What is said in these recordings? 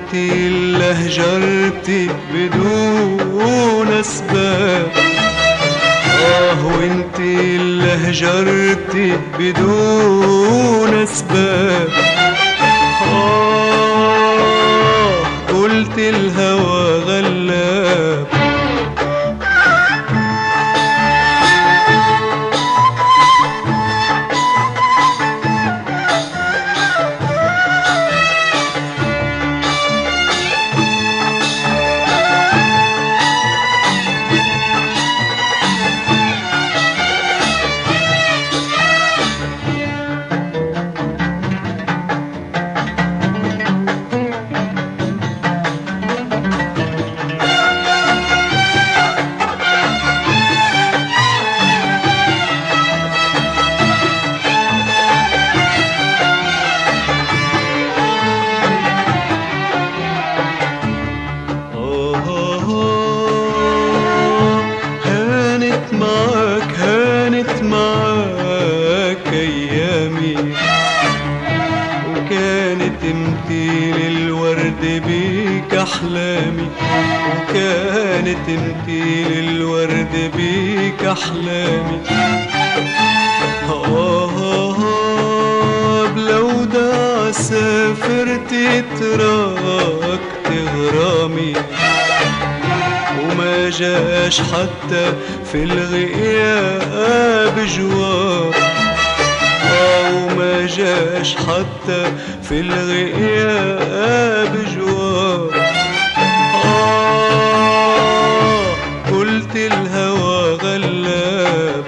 انتي اللي هجرتي بدون اسباب اه وانتي اللي هجرتي بدون اسباب آه قلت الهوى غلاب آه آه آه هانت معاك هانت معاك أيامي وكانت امتيل الورد بيك أحلامي وكانت امتيل الورد بيك أحلامي آه آه آه لو ده سافرت تركت غرامي وما جاش حتى في الغياب جواب آه وما جاش حتى في الغياب جواب آه قلت الهوى غلاب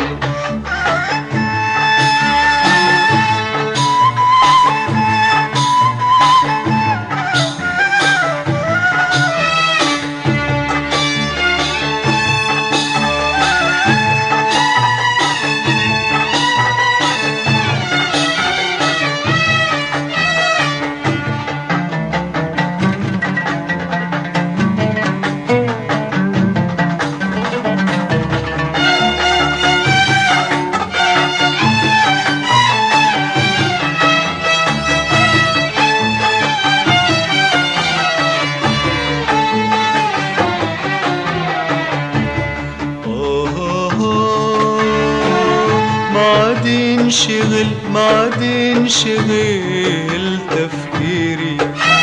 آه آه آه ما عاد ينشغل ما عاد ينشغل تفكيري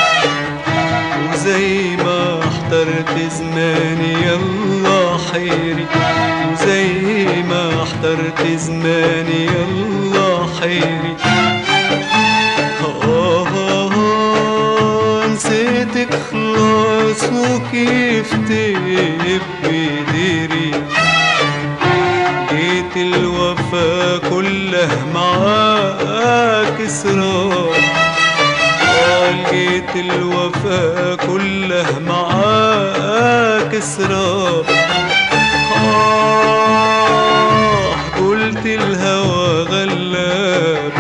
وزي ما احترت زماني يلا حيري وزي ما احترت زماني يلا حيري آه آه آه نسيتك خلاص وكيف تبقي ديري جيت الوفا كله معاك اسرار قال جيت الوفا كله معاك اسرار آه قلت الهوى غلاب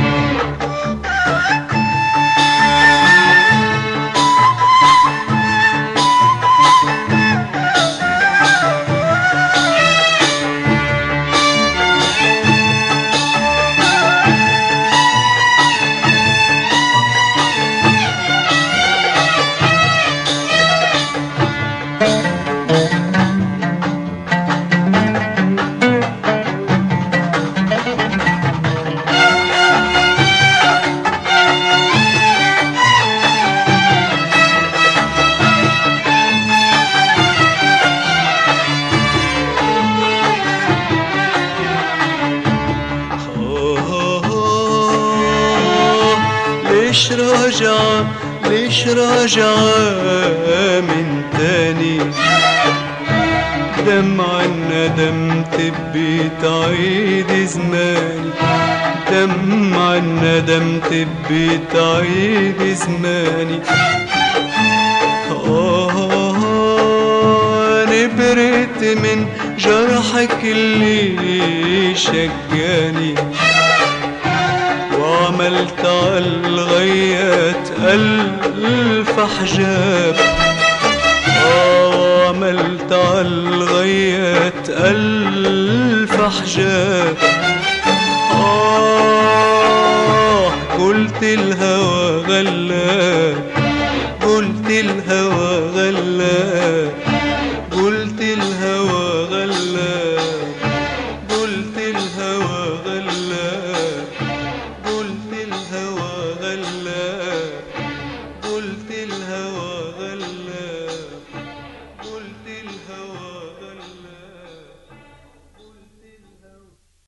ليش راجعة ليش راجعة من تاني دمع الندم تبي تعيد زماني دمع الندم تبي تعيد زماني آه نبرت من جرحك اللي شجاني وعملت عالغيات ألف حجاب آه عملت عالغيات ألف حجاب آه قلت الهوى غلاب قلت الهوى